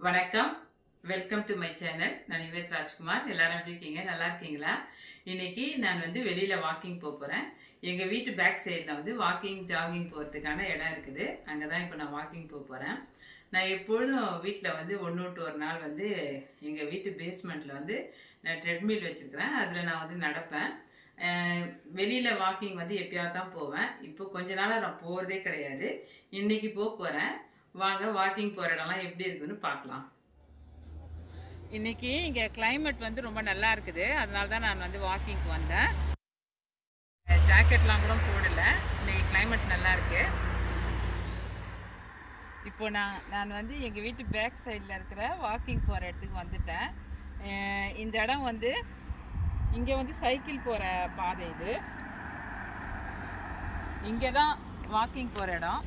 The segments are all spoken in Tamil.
வணக்கம் வெல்கம் டு மை சேனல் நான் நிவேத் ராஜ்குமார் எல்லாரும் எப்படி இருக்கீங்க நல்லா இருக்கீங்களா இன்னைக்கு நான் வந்து வெளியில வாக்கிங் போக போறேன் எங்க வீட்டு பேக் சைடில் வந்து வாக்கிங் ஜாகிங் போறதுக்கான இடம் இருக்குது அங்கதான் இப்போ நான் வாக்கிங் போக போறேன் நான் எப்பொழுதும் வீட்டில் வந்து ஒன்று விட்டு ஒரு நாள் வந்து எங்கள் வீட்டு பேஸ்மெண்ட்டில் வந்து நான் ட்ரெட்மில் வச்சுருக்கிறேன் அதில் நான் வந்து நடப்பேன் அஹ் வெளியில வாக்கிங் வந்து எப்பயாவது தான் போவேன் இப்போ கொஞ்ச நாளாக நான் போகிறதே கிடையாது இன்னைக்கு போக போகிறேன் வாங்க வாக்கிங் போகிற இடம்லாம் எப்படி இருக்குதுன்னு பார்க்கலாம் இன்னைக்கு இங்கே climate வந்து ரொம்ப நல்லா இருக்குது அதனால தான் நான் வந்து வாக்கிங்க்கு வந்தேன் ஜாக்கெட்லாம் கூட போடல இன்னைக்கு climate நல்லா இருக்கு இப்போ நான் நான் வந்து எங்கள் வீட்டு பேக் சைடில் இருக்கிற வாக்கிங் போகிற இடத்துக்கு வந்துட்டேன் அஹ் இந்த இடம் வந்து இங்கே வந்து சைக்கிள் போகிற பாதை இது இங்கே தான் வாக்கிங் போகிற இடம்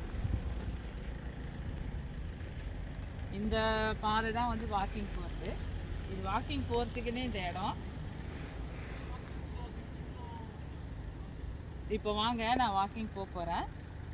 இந்த பாதை தான் வந்து வாக்கிங் போகிறது இது வாக்கிங் போகிறதுக்குன்னே இந்த இடம் இப்போ வாங்க நான் வாக்கிங் போக போகிறேன்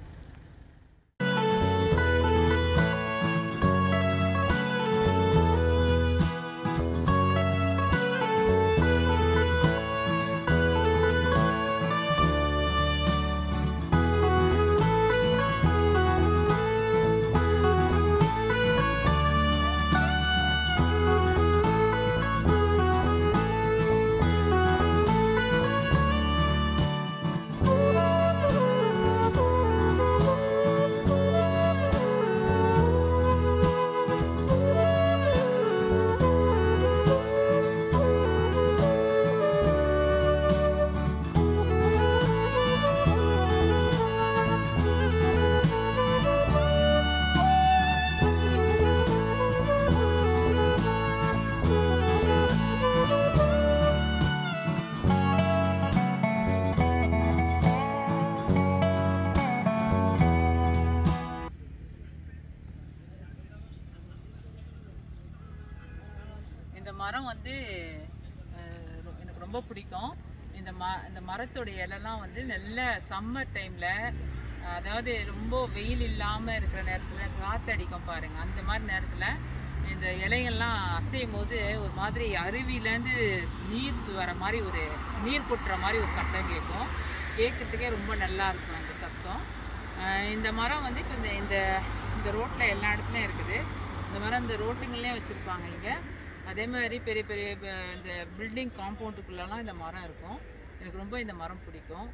இந்த மரம் வந்து அஹ், ரொ- எனக்கு ரொம்ப பிடிக்கும் இந்த ம இந்த மரத்தோட இலைலாம் வந்து நல்ல சம்மர் டைமில் அதாவது ரொம்ப வெயில் இல்லாமல் இருக்கிற நேரத்தில் காற்று அடிக்கும் பாருங்க அந்த மாதிரி நேரத்தில் இந்த இலைகள்லாம் அசையும் போது ஒரு மாதிரி அருவியிலேருந்து நீர் வர மாதிரி ஒரு நீர் கொட்டுற மாதிரி ஒரு சத்தம் கேட்கும் கேட்கறதுக்கே ரொம்ப நல்லா இருக்கும் அந்த சத்தம் அஹ், இந்த மரம் வந்து இப்போ இந்த இந்த இந்த ரோட்டில் எல்லா இடத்துலையும் இருக்குது இந்த மரம் இந்த ரோட்டுங்கள்லேயும் வச்சுருப்பாங்க இங்கே அதே மாதிரி பெரிய பெரிய ப- இந்த பில்டிங் காம்பவுண்டுக்குள்ளெல்லாம் இந்த மரம் இருக்கும் எனக்கு ரொம்ப இந்த மரம் பிடிக்கும்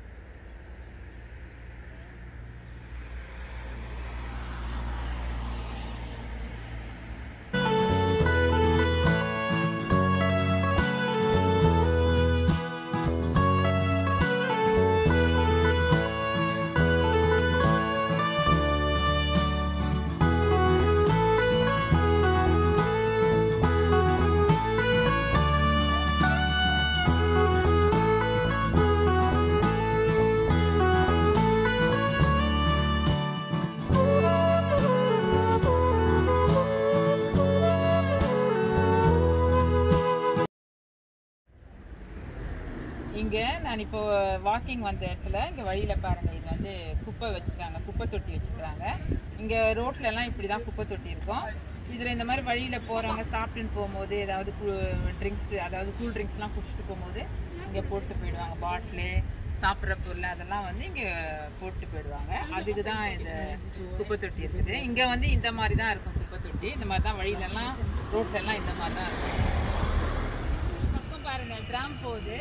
இங்கே நான் இப்போ வாக்கிங் வந்த இடத்துல இங்கே வழியில் பாருங்கள் இது வந்து குப்பை வச்சுருக்காங்க குப்பை தொட்டி வச்சுருக்காங்க இங்கே ரோட்ல எல்லாம் இப்படி தான் குப்பை தொட்டி இருக்கும் இதில் இந்த மாதிரி வழியில் போகிறவங்க சாப்பிட்டுன்னு போகும்போது ஏதாவது ட்ரிங்க்ஸ் அதாவது கூல் ட்ரிங்க்ஸ்லாம் குடிச்சிட்டு போகும்போது இங்கே போட்டு போயிடுவாங்க பாட்டிலு சாப்பிட்ற பொருள் அதெல்லாம் வந்து இங்கே போட்டு போயிடுவாங்க அதுக்கு தான் இந்த குப்பை தொட்டி இருக்குது இங்கே வந்து இந்த மாதிரி தான் இருக்கும் குப்பை தொட்டி இந்த மாதிரி தான் வழியிலலாம் ரோட்லலாம் இந்த மாதிரி தான் இருக்கும் பக்கம் பாருங்க ட்ராம் போகுது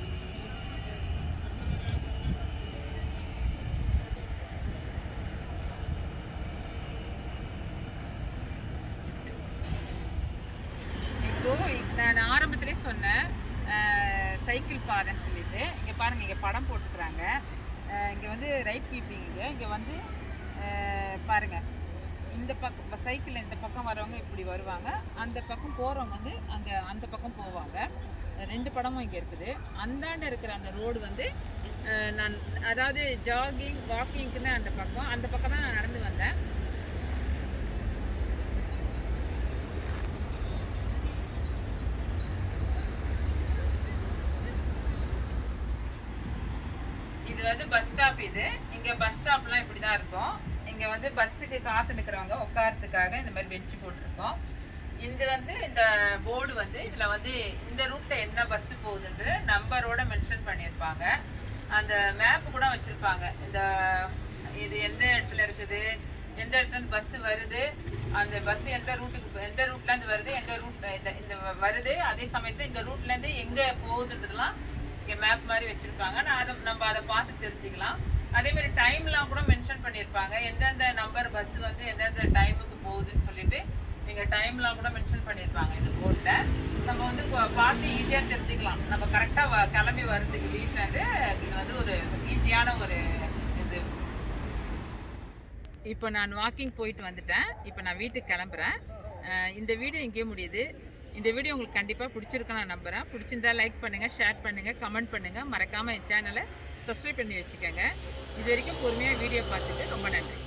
இப்போ நான் ஆரம்பத்திலே சொன்னேன் அஹ், சைக்கிள் பாதைன்னு சொல்லிட்டு இங்கே பாருங்க இங்கே படம் போட்டுக்கிறாங்க அஹ், இங்கே வந்து ரைட் கீப்பிங் இங்கே வந்து அஹ், பாருங்க இந்த பக்கம் சைக்கிள் இந்த பக்கம் வரவங்க இப்படி வருவாங்க அந்த பக்கம் போகிறவங்க வந்து அங்கே அந்த பக்கம் போவாங்க ரெண்டு படமும் இங்கே இருக்குது அந்தாண்ட இருக்கிற அந்த ரோடு வந்து அஹ், நான் அதாவது ஜாகிங் வாக்கிங்க்குன்னு அந்த பக்கம் அந்த பக்கம் தான் நான் நடந்து வந்தேன் இது வந்து பஸ் ஸ்டாப் இது இங்க பஸ் ஸ்டாப்லாம் இப்படி தான் இருக்கும் இங்க வந்து பஸ்ஸுக்கு காத்து நிற்கிறவங்க உட்காரத்துக்காக இந்த மாதிரி பெஞ்சு போட்டிருக்கோம் இது வந்து இந்த போர்டு வந்து இதுல வந்து இந்த ரூட்ல என்ன பஸ் போகுதுன்னு நம்பரோட மென்ஷன் பண்ணியிருப்பாங்க அந்த மேப் கூட வச்சிருப்பாங்க இந்த இது எந்த இடத்துல இருக்குது எந்த இடத்துல இருந்து பஸ் வருது அந்த பஸ் எந்த ரூட்டுக்கு எந்த ரூட்ல இருந்து வருது எந்த ரூட் இந்த இந்த வருது அதே சமயத்துல இந்த ரூட்ல இருந்து எங்க போகுதுன்றதுலாம் இங்க மேப் மாதிரி வச்சிருப்பாங்க நான் அதை நம்ம அதை பார்த்து தெரிஞ்சுக்கலாம் அதே மாதிரி டைம்லாம் கூட மென்ஷன் பண்ணியிருப்பாங்க எந்தெந்த நம்பர் பஸ் வந்து எந்தெந்த டைமுக்கு போகுதுன்னு சொல்லிட்டு நீங்க டைம்லாம் கூட மென்ஷன் பண்ணியிருப்பாங்க இந்த போர்ட்ல நம்ம வந்து பா- பார்த்து ஈஸியா தெரிஞ்சுக்கலாம் நம்ம கரெக்டா கிளம்பி வர்றதுக்கு வீட்டுல இருந்து இது வந்து ஒரு ஈஸியான ஒரு இது இப்போ நான் வாக்கிங் போயிட்டு வந்துட்டேன் இப்போ நான் வீட்டுக்கு கிளம்புறேன் அஹ் இந்த வீடியோ இங்கேயே முடியுது இந்த வீடியோ உங்களுக்கு கண்டிப்பாக பிடிச்சிருக்குன்னு நான் நம்புகிறேன் பிடிச்சிருந்தா லைக் பண்ணுங்கள் ஷேர் பண்ணுங்கள் கமெண்ட் பண்ணுங்கள் மறக்காமல் என் சேனலை சப்ஸ்கிரைப் பண்ணி வச்சுக்கோங்க இது வரைக்கும் பொறுமையாக வீடியோ பார்த்துட்டு ரொம்ப நன்றி